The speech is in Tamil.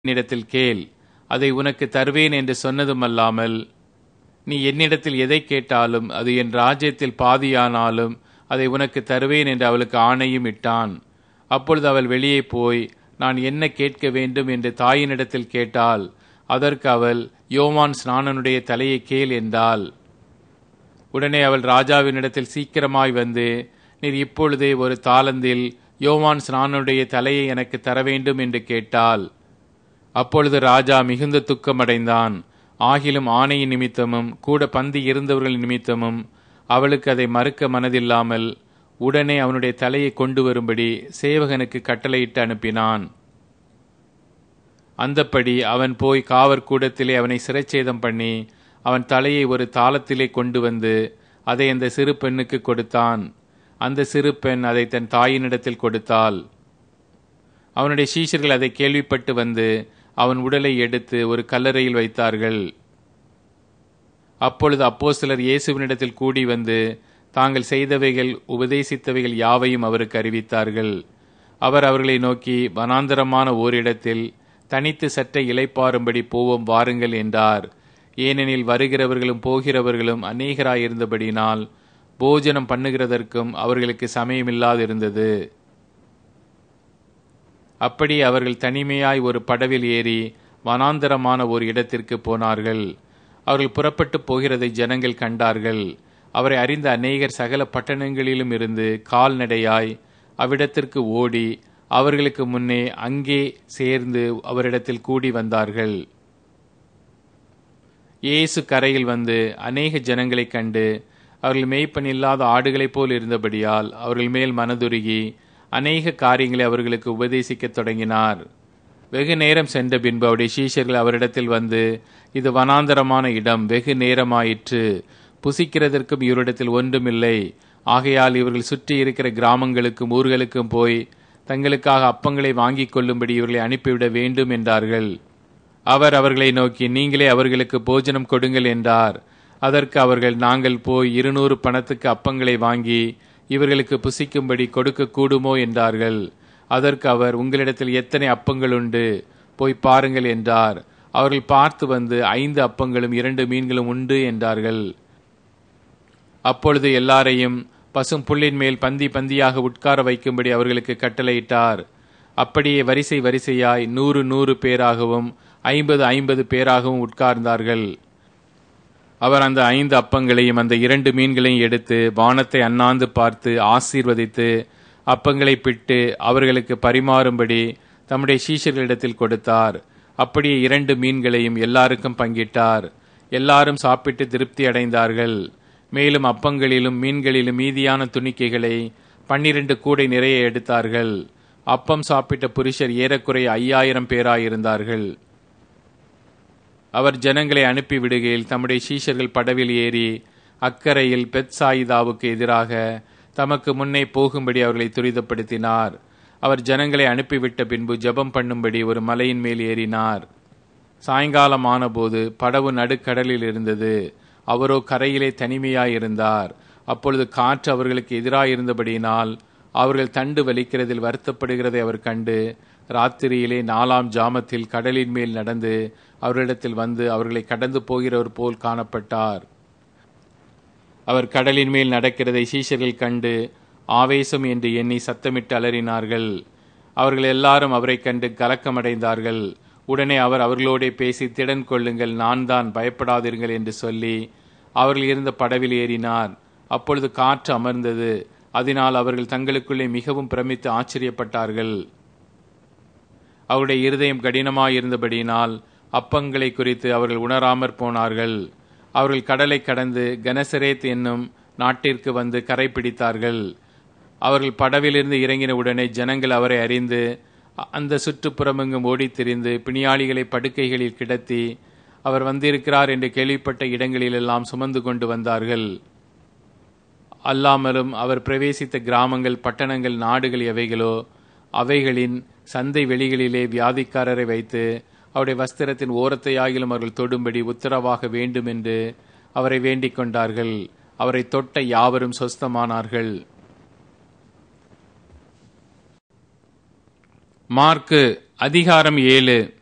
என்னிடத்தில் கேள் அதை உனக்கு தருவேன் என்று சொன்னதுமல்லாமல் நீ என்னிடத்தில் எதை கேட்டாலும் அது என் ராஜ்யத்தில் பாதியானாலும் அதை உனக்கு தருவேன் என்று அவளுக்கு ஆணையும் இட்டான் அப்பொழுது அவள் வெளியே போய் நான் என்ன கேட்க வேண்டும் என்று தாயினிடத்தில் கேட்டால் அதற்கு அவள் யோவான் ஸ்நானனுடைய தலையை கேள் என்றாள் உடனே அவள் ராஜாவினிடத்தில் சீக்கிரமாய் வந்து நீர் இப்பொழுதே ஒரு தாளந்தில் யோவான் ஸ்நானனுடைய தலையை எனக்கு தர வேண்டும் என்று கேட்டாள் அப்பொழுது ராஜா மிகுந்த துக்கமடைந்தான் ஆகிலும் ஆணையின் நிமித்தமும் கூட பந்தி இருந்தவர்கள் நிமித்தமும் அவளுக்கு அதை மறுக்க மனதில்லாமல் உடனே அவனுடைய தலையை கொண்டு வரும்படி சேவகனுக்கு கட்டளையிட்டு அனுப்பினான் அந்தப்படி அவன் போய் காவற்கூடத்திலே அவனை சிறைச்சேதம் பண்ணி அவன் தலையை ஒரு தாளத்திலே கொண்டு வந்து அதை அந்த சிறு பெண்ணுக்கு கொடுத்தான் அந்த சிறு பெண் அதை தன் தாயினிடத்தில் கொடுத்தாள் அவனுடைய சீஷர்கள் அதை கேள்விப்பட்டு வந்து அவன் உடலை எடுத்து ஒரு கல்லறையில் வைத்தார்கள் அப்பொழுது அப்போஸ்தலர் இயேசுவினிடத்தில் கூடி வந்து தாங்கள் செய்தவைகள் உபதேசித்தவைகள் யாவையும் அவருக்கு அறிவித்தார்கள் அவர் அவர்களை நோக்கி வனாந்தரமான ஓரிடத்தில் தனித்து சற்றை இலைப்பாரும்படி போவோம் வாருங்கள் என்றார் ஏனெனில் வருகிறவர்களும் போகிறவர்களும் அநேகராயிருந்தபடினால் போஜனம் பண்ணுகிறதற்கும் அவர்களுக்கு சமயமில்லாதிருந்தது அப்படி அவர்கள் தனிமையாய் ஒரு படவில் ஏறி வனாந்தரமான ஒரு இடத்திற்கு போனார்கள் அவர்கள் புறப்பட்டு போகிறதை ஜனங்கள் கண்டார்கள் அவரை அறிந்த அநேகர் சகல பட்டணங்களிலும் இருந்து கால்நடையாய் அவ்விடத்திற்கு ஓடி அவர்களுக்கு முன்னே அங்கே சேர்ந்து அவரிடத்தில் கூடி வந்தார்கள் இயேசு கரையில் வந்து அநேக ஜனங்களைக் கண்டு அவர்கள் மேய்ப்பன் இல்லாத ஆடுகளைப் போல் இருந்தபடியால் அவர்கள் மேல் மனதுருகி அநேக காரியங்களை அவர்களுக்கு உபதேசிக்கத் தொடங்கினார் வெகு நேரம் சென்ற பின்பு அவருடைய சீஷர்கள் அவரிடத்தில் வந்து இது வனாந்தரமான இடம் வெகு நேரமாயிற்று புசிக்கிறதற்கும் இவரிடத்தில் ஒன்றுமில்லை ஆகையால் இவர்கள் சுற்றி இருக்கிற கிராமங்களுக்கும் ஊர்களுக்கும் போய் தங்களுக்காக அப்பங்களை வாங்கிக் கொள்ளும்படி இவர்களை அனுப்பிவிட வேண்டும் என்றார்கள் அவர் அவர்களை நோக்கி நீங்களே அவர்களுக்கு போஜனம் கொடுங்கள் என்றார் அதற்கு அவர்கள் நாங்கள் போய் இருநூறு பணத்துக்கு அப்பங்களை வாங்கி இவர்களுக்கு புசிக்கும்படி கொடுக்க கூடுமோ என்றார்கள் அதற்கு அவர் உங்களிடத்தில் எத்தனை அப்பங்கள் உண்டு போய் பாருங்கள் என்றார் அவர்கள் பார்த்து வந்து ஐந்து அப்பங்களும் இரண்டு மீன்களும் உண்டு என்றார்கள் அப்பொழுது எல்லாரையும் பசும் புல்லின் மேல் பந்தி பந்தியாக உட்கார வைக்கும்படி அவர்களுக்கு கட்டளையிட்டார் அப்படியே வரிசை வரிசையாய் நூறு நூறு பேராகவும் ஐம்பது ஐம்பது பேராகவும் உட்கார்ந்தார்கள் அவர் அந்த ஐந்து அப்பங்களையும் அந்த இரண்டு மீன்களையும் எடுத்து வானத்தை அண்ணாந்து பார்த்து ஆசீர்வதித்து அப்பங்களை பிட்டு அவர்களுக்கு பரிமாறும்படி தம்முடைய சீஷர்களிடத்தில் கொடுத்தார் அப்படியே இரண்டு மீன்களையும் எல்லாருக்கும் பங்கிட்டார் எல்லாரும் சாப்பிட்டு திருப்தி அடைந்தார்கள் மேலும் அப்பங்களிலும் மீன்களிலும் மீதியான துணிக்கைகளை பன்னிரண்டு கூடை நிறைய எடுத்தார்கள் அப்பம் சாப்பிட்ட புருஷர் ஏறக்குறைய ஐயாயிரம் பேராயிருந்தார்கள் அவர் ஜனங்களை அனுப்பி விடுகையில் தம்முடைய சீஷர்கள் படவில் ஏறி அக்கறையில் பெத் சாயிதாவுக்கு எதிராக தமக்கு முன்னே போகும்படி அவர்களை துரிதப்படுத்தினார் அவர் ஜனங்களை அனுப்பிவிட்ட பின்பு ஜெபம் பண்ணும்படி ஒரு மலையின் மேல் ஏறினார் சாயங்காலம் ஆனபோது படவு நடுக்கடலில் இருந்தது அவரோ கரையிலே தனிமையாயிருந்தார் அப்பொழுது காற்று அவர்களுக்கு எதிராயிருந்தபடியினால் அவர்கள் தண்டு வலிக்கிறதில் வருத்தப்படுகிறதை அவர் கண்டு ராத்திரியிலே நாலாம் ஜாமத்தில் கடலின் மேல் நடந்து அவரிடத்தில் வந்து அவர்களை கடந்து போகிறவர் போல் காணப்பட்டார் அவர் கடலின் மேல் நடக்கிறதை சீஷர்கள் கண்டு ஆவேசம் என்று எண்ணி சத்தமிட்டு அலறினார்கள் அவர்கள் எல்லாரும் அவரை கண்டு கலக்கமடைந்தார்கள் உடனே அவர் அவர்களோடே பேசி திடன் கொள்ளுங்கள் நான் தான் பயப்படாதீர்கள் என்று சொல்லி அவர்கள் இருந்த படவில் ஏறினார் அப்பொழுது காற்று அமர்ந்தது அதனால் அவர்கள் தங்களுக்குள்ளே மிகவும் பிரமித்து ஆச்சரியப்பட்டார்கள் அவருடைய இருதயம் கடினமாயிருந்தபடியினால் அப்பங்களை குறித்து அவர்கள் உணராமற் போனார்கள் அவர்கள் கடலை கடந்து கனசரேத் என்னும் நாட்டிற்கு வந்து கரை பிடித்தார்கள் அவர்கள் படவிலிருந்து இறங்கின உடனே ஜனங்கள் அவரை அறிந்து அந்த சுற்றுப்புறமெங்கும் ஓடித் திரிந்து பிணியாளிகளை படுக்கைகளில் கிடத்தி அவர் வந்திருக்கிறார் என்று கேள்விப்பட்ட இடங்களிலெல்லாம் சுமந்து கொண்டு வந்தார்கள் அல்லாமலும் அவர் பிரவேசித்த கிராமங்கள் பட்டணங்கள் நாடுகள் எவைகளோ அவைகளின் சந்தை வெளிகளிலே வியாதிக்காரரை வைத்து அவருடைய வஸ்திரத்தின் ஓரத்தையாகிலும் அவர்கள் தொடும்படி உத்தரவாக வேண்டும் என்று அவரை வேண்டிக் கொண்டார்கள் அவரை தொட்ட யாவரும் சொஸ்தமானார்கள் மார்க்கு அதிகாரம் ஏழு